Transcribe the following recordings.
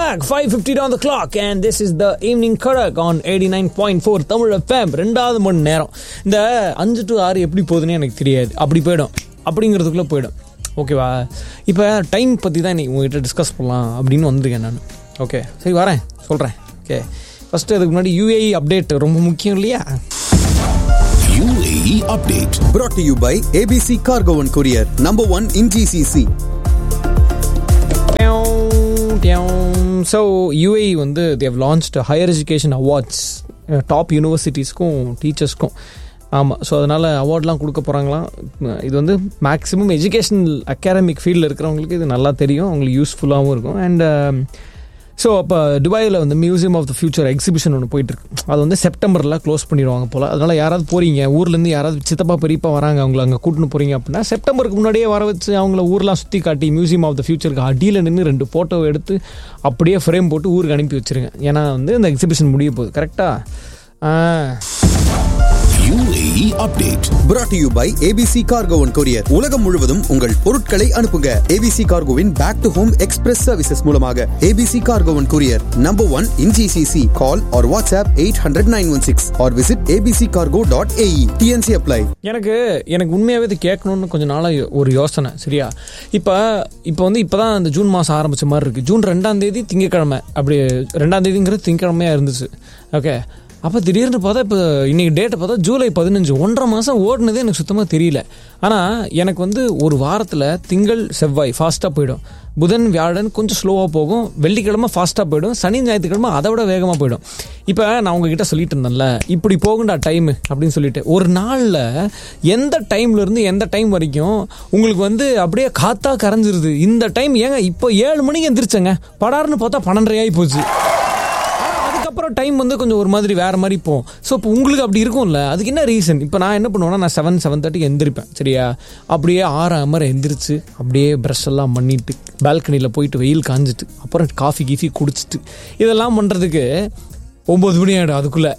back. 5.50 on the clock and this is the evening Karak on 89.4 Tamil FM ரெண்டாவது மணி நேரம் இந்த அஞ்சு டு ஆறு எப்படி போகுதுன்னு எனக்கு தெரியாது அப்படி போயிடும் அப்படிங்கிறதுக்குள்ளே போயிடும் ஓகேவா இப்போ டைம் பற்றி தான் இன்னைக்கு உங்ககிட்ட டிஸ்கஸ் பண்ணலாம் அப்படின்னு வந்திருக்கேன் நான் ஓகே சரி வரேன் சொல்கிறேன் ஓகே ஃபஸ்ட்டு அதுக்கு முன்னாடி யூஏஇ அப்டேட் ரொம்ப முக்கியம் இல்லையா UAE update. brought to you by ABC Cargo and Courier, number one in GCC. So UAE வந்து they've launched higher education awards top யூனிவர்சிட்டிஸ்க்கும் டீச்சர்ஸ்க்கும் ஆமாம் ஸோ அதனால் அவார்ட்லாம் கொடுக்க போகிறாங்களாம் இது வந்து மேக்ஸிமம் எஜுகேஷனல் அகாடமிக் ஃபீல்டில் இருக்கிறவங்களுக்கு இது நல்லா தெரியும் அவங்களுக்கு யூஸ்ஃபுல்லாகவும் இருக்கும் அண்ட் ஸோ அப்போ துபாயில் வந்து museum of the future exhibition ஒன்று போயிட்டுருக்கு அது வந்து செப்டம்பரில் க்ளோஸ் பண்ணிடுவாங்க போல் அதனால் யாராவது போகிறீங்க ஊர்லேருந்து யாராவது சித்தப்பா பெரியப்பா வராங்க அவங்கள அங்கே கூட்டின்னு போகிறீங்க அப்படின்னா செப்டம்பருக்கு முன்னாடியே வர வச்சு அவங்கள ஊர்லாம் சுற்றி காட்டி மியூசியம் ஆஃப் த ஃபியூச்சருக்கு அடியில் நின்று ரெண்டு ஃபோட்டோ எடுத்து அப்படியே ஃப்ரேம் போட்டு ஊருக்கு அனுப்பி வச்சுருங்க ஏன்னா வந்து இந்த எக்ஸிபிஷன் முடிய போகுது கரெக்டாக UAE update. brought to you by ABC Cargo and Courier. உலகம் முழுவதும் உங்கள் பொருட்களை அனுப்புங்க ABC Cargoவின் back to home express services மூலமாக ABC Cargo and Courier, number one in GCC. Call or WhatsApp 800-916 or visit abccargo.ae. TNC apply. எனக்கு எனக்கு உண்மையாகவே இது கேட்கணும்னு கொஞ்சம் நாளாக ஒரு யோசனை சரியா இப்போ இப்போ வந்து இப்போ தான் இந்த ஜூன் மாதம் ஆரம்பிச்ச மாதிரி இருக்குது ஜூன் ரெண்டாம் தேதி திங்கக்கிழமை அப்படி ரெண்டாம் தேதிங்கிறது திங்கக்கிழமையாக இருந்துச்சு ஓகே அப்போ திடீர்னு பார்த்தா இப்போ இன்னைக்கு டேட்டை பார்த்தா ஜூலை பதினஞ்சு ஒன்றரை மாதம் ஓடுனதே எனக்கு சுத்தமாக தெரியல ஆனால் எனக்கு வந்து ஒரு வாரத்தில் திங்கள் செவ்வாய் ஃபாஸ்ட்டாக போயிடும் புதன் வியாழன் கொஞ்சம் ஸ்லோவாக போகும் வெள்ளிக்கிழமை ஃபாஸ்ட்டாக போயிடும் சனி ஞாயிற்றுக்கிழமை அதை விட வேகமாக போயிடும் இப்போ நான் உங்ககிட்ட சொல்லிட்டு இருந்தேன்ல இப்படி போகுண்டா டைம் அப்படின்னு சொல்லிட்டு ஒரு நாளில் எந்த டைம்ல இருந்து எந்த டைம் வரைக்கும் உங்களுக்கு வந்து அப்படியே காத்தா கரைஞ்சிருது இந்த டைம் ஏங்க இப்போ ஏழு மணிக்கு எந்திரிச்சேங்க படார்னு பார்த்தா பன்னெண்டரை ஆகி போச்சு ஆனா, அதுக்கப்புறம் டைம் வந்து கொஞ்சம் ஒரு மாதிரி வேற மாதிரி போகும் ஸோ இப்போ உங்களுக்கு அப்படி இருக்கும்ல அதுக்கு என்ன ரீசன் இப்போ நான் என்ன பண்ணுவேன்னா நான் செவன் செவன் தேர்ட்டிக்கு எந்திரிப்பேன் சரியா அப்படியே ஆறு அமர எந்திரிச்சு அப்படியே ப்ரஷ் எல்லாம் பண்ணிட்டு பால்கனியில் போயிட்டு வெயில் காஞ்சிட்டு அப்புறம் காஃபி கீஃபி குடிச்சிட்டு இதெல்லாம் பண்ணுறதுக்கு ஒம்பது மணி ஆகிடும் அதுக்குள்ளே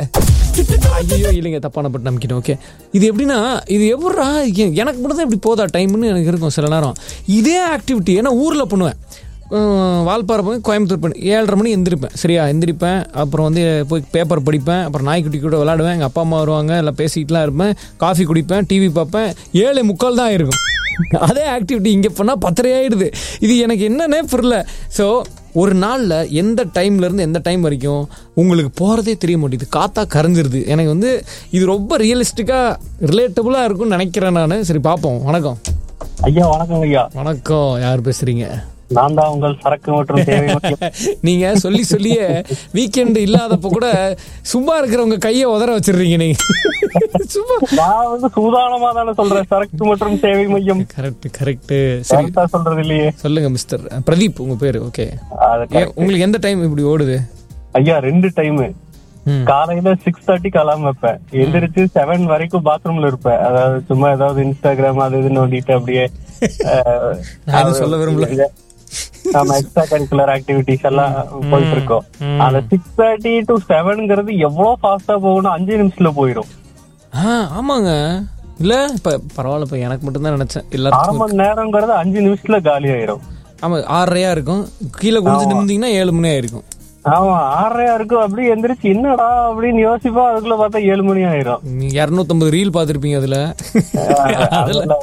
ஐயோ இல்லைங்க தப்பான பட்டு நம்பிக்கிட்டேன் ஓகே இது எப்படின்னா இது எப்படா எ- எனக்கு மட்டும் தான் இப்படி போதா டைம்னு எனக்கு இருக்கும் சில நேரம் இதே ஆக்டிவிட்டி ஏன்னா ஊரில் பண்ணுவேன் அஹ் வால்பாறை போய் கோயம்புத்தூர் பண்ணி ஏழரை மணி எந்திரிப்பேன் சரியா எந்திரிப்பேன் அப்புறம் வந்து போய் பேப்பர் படிப்பேன் அப்புறம் நாய்க்குட்டி கூட விளாடுவேன் எங்கள் அப்பா அம்மா வருவாங்க எல்லாம் பேசிக்கிட்டுலாம் இருப்பேன் காஃபி குடிப்பேன் டிவி பார்ப்பேன் ஏழு முக்கால் தான் இருக்கும் அதே ஆக்டிவிட்டி இங்கே பண்ணால் பத்தரை ஆயிடுது இது எனக்கு என்னன்னே புரியல ஸோ ஒரு நாளில் எந்த டைம்லேருந்து எந்த டைம் வரைக்கும் உங்களுக்கு போகிறதே தெரிய மாட்டேங்குது காத்தா கரைஞ்சிருது எனக்கு வந்து இது ரொம்ப ரியலிஸ்டிக்காக ரிலேட்டபுளாக இருக்கும்னு நினைக்கிறேன் நான் சரி பார்ப்போம் வணக்கம் ஐயா வணக்கம் ஐயா வணக்கம் யார் பேசுகிறீங்க நான் தான் உங்கள் சரக்கு மற்றும் தேவை மற்றும் நீங்க சொல்லி சொல்லியே வீக்கெண்ட் இல்லாதப்ப கூட சும்மா இருக்கிறவங்க கையை உதற வச்சிடுறீங்க நீங்க சும்மா நான் வந்து சூதானமா தானே சொல்றேன் சரக்கு மற்றும் சேவை மையம் கரெக்ட் கரெக்ட் சரி கரெக்டா சொல்றது இல்லையே சொல்லுங்க மிஸ்டர் பிரதீப் உங்க பேரு ஓகே அது correct. உங்களுக்கு எந்த டைம் இப்படி ஓடுது ஐயா ரெண்டு டைம் ம். காலையில சிக்ஸ் தேர்ட்டி அலாம் வைப்பேன் எந்திரிச்சு செவன் வரைக்கும் பாத்ரூம்ல இருப்பேன் அதாவது சும்மா ஏதாவது இன்ஸ்டாகிராம் அது இது நோண்டிட்டு அப்படியே அஹ், நான் எதுவும் சொல்ல விரும்பல. நம்ம எக்ஸ்ட்ரா கரிக்குலர் ஆக்டிவிட்டிஸ் எல்லாம் போயிட்டு இருக்கோம் அந்த சிக்ஸ் தேர்ட்டி டு செவன்ங்கிறது எவ்வளவு ஃபாஸ்டா போகணும் அஞ்சு நிமிஷத்துல போயிடும் ஆ ஆமாங்க இல்ல இப்ப பரவாயில்ல இப்ப எனக்கு மட்டும் தான் நினைச்சேன் அரை எல்லாருக்கும் மணி நேரங்கிறது அஞ்சு நிமிஷத்துல காலி ஆயிரும் ஆமா ஆறரையா இருக்கும் கீழே குனிஞ்சு நிமிந்தீங்கன்னா ஏழு மணி ஆயிருக்கும் ஆமா ஆறரையா இருக்கும் அப்படி எந்திரிச்சு என்னடா அப்படின்னு யோசிப்பா அதுக்குள்ள பார்த்தா ஏழு மணி ஆயிரும் இரநூத்தம்பது ரீல் பார்த்துருப்பீங்க அதுல அதெல்லாம்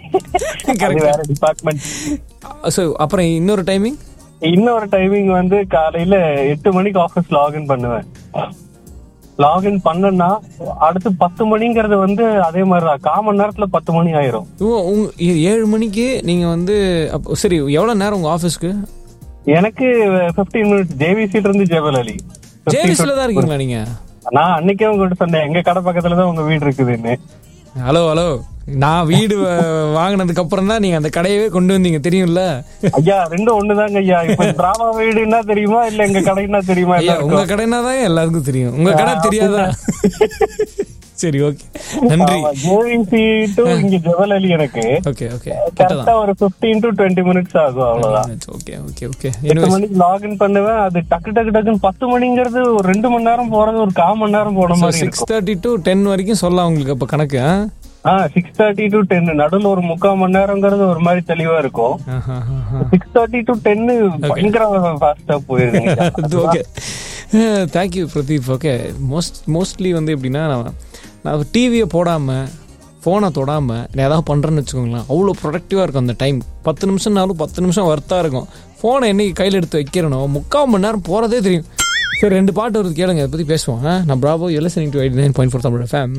அது வேற டிபார்ட்மெண்ட் ஸோ அப்புறம் இன்னொரு டைமிங் இன்னொரு டைமிங் வந்து காலையில எட்டு மணிக்கு ஆபீஸ் லாகின் பண்ணுவேன் லாகின் பண்ணனா அடுத்து பத்து மணிங்கிறது வந்து அதே மாதிரிதான் கால் மணி நேரத்துல பத்து மணி ஆயிரும் ஓ உங்க ஏ- ஏழு மணிக்கு நீங்க வந்து அப்போ சரி எவ்வளவு நேரம் உங்க ஆஃபீஸ்க்கு எனக்கு 15 மினிட்ஸ் ஜேவிசில இருந்து ஜெபல் அலி ஜேவிஸ்ல தான் இருக்கீங்களா நீங்க நான் அன்னைக்கே உங்ககிட்ட சொன்னேன் எங்க கடை பக்கத்துல தான் உங்க வீடு இருக்குதுன்னு ஹலோ ஹலோ நான் வீடு வ- வாங்கினதுக்கு அப்புறம் தான் நீங்க அந்த கடையவே கொண்டு வந்தீங்க தெரியும்ல ஐயா ரெண்டும் ஒண்ணுதாங்க ஐயா இப்ப டிராமா வீடுன்னா தெரியுமா இல்ல எங்க கடைன்னா தெரியுமா ஐயா உங்க எல்லாருக்கும் கடைனா தான் எல்லாருக்கும் தெரியும் உங்க கடை தெரியாதா சரி ஓகே நன்றி ஜேவிசி டு இங்க ஜெபல் அலி எனக்கு ஓகே ஓகே கரெக்டா ஒரு 15 டு டுவெண்ட்டி மினிட்ஸ் ஆகும் அவ்வளவுதான் ஓகே ஓகே ஓகே எட்டு மணிக்கு லாகின் பண்ணுவேன் அது டக்கு டக்கு டக்குன்னு பத்து மணிங்கிறது ஒரு ரெண்டு மணி நேரம் போறது ஒரு கால் மணி நேரம் போன மாதிரி சிக்ஸ் இருக்கும் தேர்ட்டி டு டென் வரைக்கும் சொல்லலாம் உங்களுக்கு அப்ப கணக்கு ஆ? ஆ சிக்ஸ் தேர்ட்டி டு டென் நடுவில் ஒரு முக்கால் மணி நேரங்கிறது ஒரு மாதிரி தெளிவா இருக்கும் சிக்ஸ் தேர்ட்டி டு டென்னு பயங்கர ஃபாஸ்டா போயிருங்க அது okay thank you Pradeep okay most mostly வந்து எப்படின்னா நான் நான் டிவியை போடாமல் ஃபோனை தொடாமல் நான் ஏதாவது பண்ணுறேன்னு வச்சுக்கோங்களேன் அவ்வளோ ப்ரொடக்டிவாக இருக்கும் அந்த டைம் பத்து நிமிஷம்னாலும் பத்து நிமிஷம் ஒர்த்தாக இருக்கும் ஃபோனை என்னைக்கு கையில் எடுத்து வைக்கிறனோ முக்கால் மணி நேரம் போகிறதே தெரியும் சரி ரெண்டு பாட்டு வருது கேளுங்க அதை பற்றி பேசுவோம் ஆ? நான் probably listening to eighty nine point four Tamil FM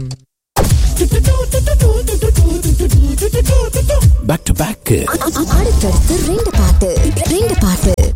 Back to back. அடுத்தடுத்து ரெண்டு பாட்டு ரெண்டு பாட்டு